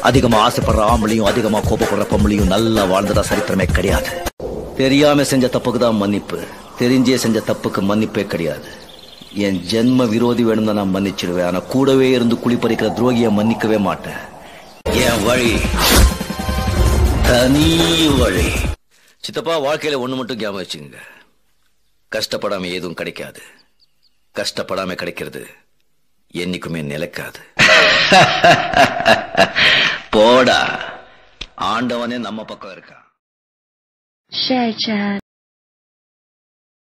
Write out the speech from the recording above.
அதிகமா ஆசைப்படுற ஆம்பளையும் அதிகமா கோபப்படுற பொம்பளையும் நல்லா வாழ்ந்ததா சரித்திரமே கிடையாது தெரியாம செஞ்ச தப்புக்கு தான் மன்னிப்பு தெரிஞ்சே செஞ்ச தப்புக்கு மன்னிப்பே கிடையாது என் ஜென்ம விரோதி வேணும் தான் நான் மன்னிச்சிடுவேன் ஆனா கூடவே இருந்து குளிப்பறிக்கிற துரோகியை மன்னிக்கவே மாட்டேன் என் வழி தனி வழி சித்தப்பா வாழ்க்கையில ஒண்ணு மட்டும் ஞாபகம் வச்சுங்க கஷ்டப்படாம எதுவும் கிடைக்காது கஷ்டப்படாம கிடைக்கிறது என்னைக்குமே நிலைக்காது போடா ஆண்டவனே நம்ம பக்கம் இருக்கான் Share chat.